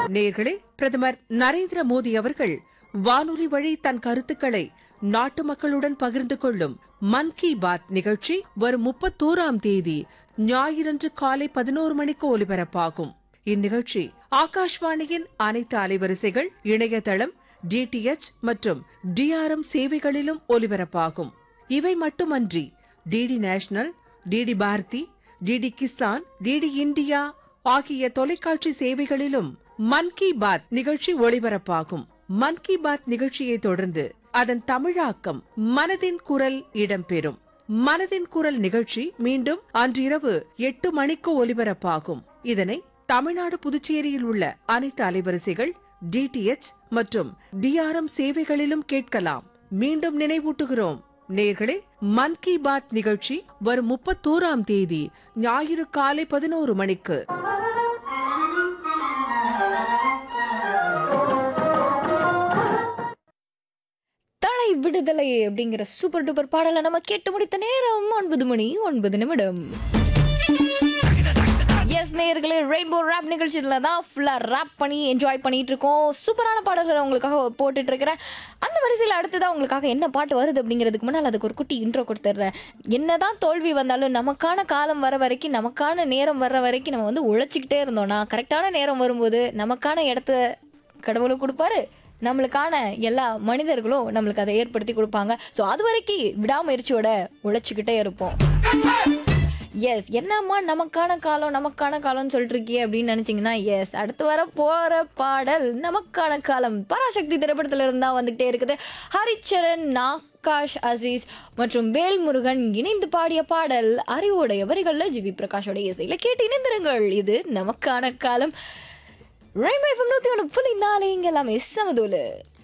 நேர்களே பிரதமர் நரேந்திர மோடி அவர்கள் வானொலி வழி தன் கருத்துக்களை நாட்டு மக்களுடன் பகிர்ந்து கொள்ளும் மன் கி பாத் நிகழ்ச்சி வரும் முப்பத்தோராம் தேதி ஞாயிறன்று காலை பதினோரு மணிக்கு ஒலிபரப்பாகும் இந்நிகழ்ச்சி ஆகாஷ்வாணியின் அனைத்து அலைவரிசைகள் இணையதளம் டிடிஎச் மற்றும் டிஆர்எம் சேவைகளிலும் ஒலிபரப்பாகும் இவை மட்டுமன்றி DD national DD Bharati DD Kisan DD India ஆகிய தொலைக்காட்சி சேவைகளிலும் மன் கி பாத் நிகழ்ச்சி ஒளிபரப்பாகும் மன் கி பாத் நிகழ்ச்சியை தொடர்ந்து அதன் தமிழாக்கம் மனதின் குரல் இடம்பெறும் மனதின் குரல் நிகழ்ச்சி மீண்டும் அன்றிரவு எட்டு மணிக்கு ஒலிபரப்பாகும் இதனை தமிழ்நாடு புதுச்சேரியில் உள்ள அனைத்து அலைவரிசைகள் டிடிஎச் மற்றும் டிஆர்எம் சேவைகளிலும் கேட்கலாம் மீண்டும் நினைவூட்டுகிறோம் நேர்களே மன் கி பாத் நிகழ்ச்சி வரும் முப்பத்தோராம் தேதி ஞாயிறு காலை பதினோரு மணிக்கு தலை விடுதலை அப்படிங்கிற சூப்பர் டூப்பர் பாடலை நம்ம கேட்டு முடித்த நேரம் ஒன்பது மணி ஒன்பது நிமிடம் எஸ் நேயர்களே ரெயின்போ ரேப் நிகழ்ச்சியில் தான் ஃபுல்லாக ரேப் பண்ணி என்ஜாய் பண்ணிட்டு இருக்கோம் சூப்பரான பாடல்களை உங்களுக்காக போட்டுட்டு இருக்கிறேன் அந்த வரிசையில் அடுத்ததான் உங்களுக்காக என்ன பாட்டு வருது அப்படிங்கிறதுக்கு முன்னால் அதுக்கு ஒரு குட்டி இன்ட்ரோ கொடுத்துட்றேன் என்னதான் தோல்வி வந்தாலும் நமக்கான காலம் வர வரைக்கும் நமக்கான நேரம் வர்ற வரைக்கும் நம்ம வந்து உழைச்சிக்கிட்டே இருந்தோம்னா கரெக்டான நேரம் வரும்போது நமக்கான இடத்த கடவுளும் கொடுப்பாரு நம்மளுக்கான எல்லா மனிதர்களும் நம்மளுக்கு அதை ஏற்படுத்தி கொடுப்பாங்க ஸோ அது வரைக்கும் விடாமுயற்சியோட உழைச்சிக்கிட்டே இருப்போம் எஸ் என்னம்மா நமக்கான காலம் நமக்கான காலம்னு சொல்லிட்டு இருக்கியே அப்படின்னு நினைச்சீங்கன்னா எஸ் அடுத்து வர போற பாடல் நமக்கான காலம் பராசக்தி திரைப்படத்துல இருந்தா வந்துகிட்டே இருக்குது ஹரிச்சரன் நாகாஷ் அசீஸ் மற்றும் வேல்முருகன் இணைந்து பாடிய பாடல் அறிவுடைய வரிகள்ல ஜிவி பிரகாஷோட இசையில கேட்டு இணைந்திருங்கள் இது நமக்கான காலம் ரெயின்போ எஃப்எம் நூற்றி ஒன்று புள்ளி நாலு இங்கே எல்லாமே சமதூலு